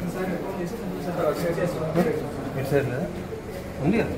ఇటు సైడ్ లేదా ఉంది కదా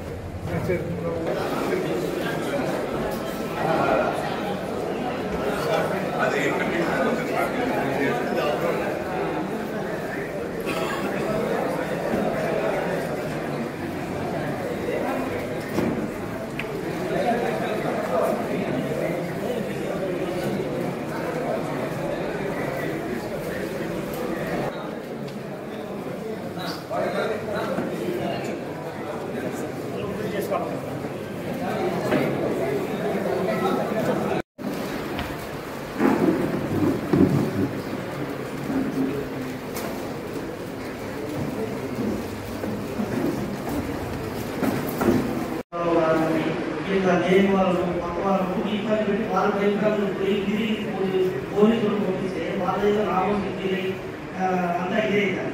వాళ్ళని ఇంకా లేని వాళ్ళు పక్క వాళ్ళు ఈ పని పెట్టి వాళ్ళ భయంకరంగా పోయి తిరిగి పోయి- పోలీసులు పంపిస్తే వాళ్ళ ఏదో లాభం తిరిగి అంతా ఇదే అవుతుంది.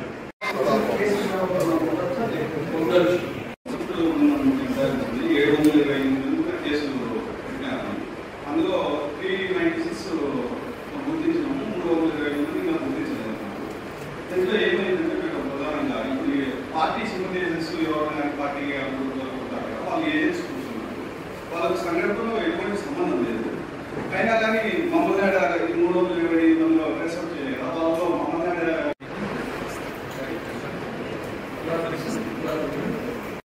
ఏడు వందల ఇరవై ఎనిమిది కేసులు పెట్టినారు అందులో త్రీ నైన్టీ సిక్స్ గుర్తించినాము మూడు వందల ఇరవై ఎనిమిది ఇంకా గుర్తించలేదు దీంట్లో ఏమైందంటే మేము ప్రధానంగా ఇప్పుడు ఈ పార్టీ సింపథైజర్స్ ఎవరైనా పార్టీ అనుకుంటారు కదా వాళ్ళు ఏజెంట్స్ కూర్చున్నారు వాళ్ళకి సంఘటనలో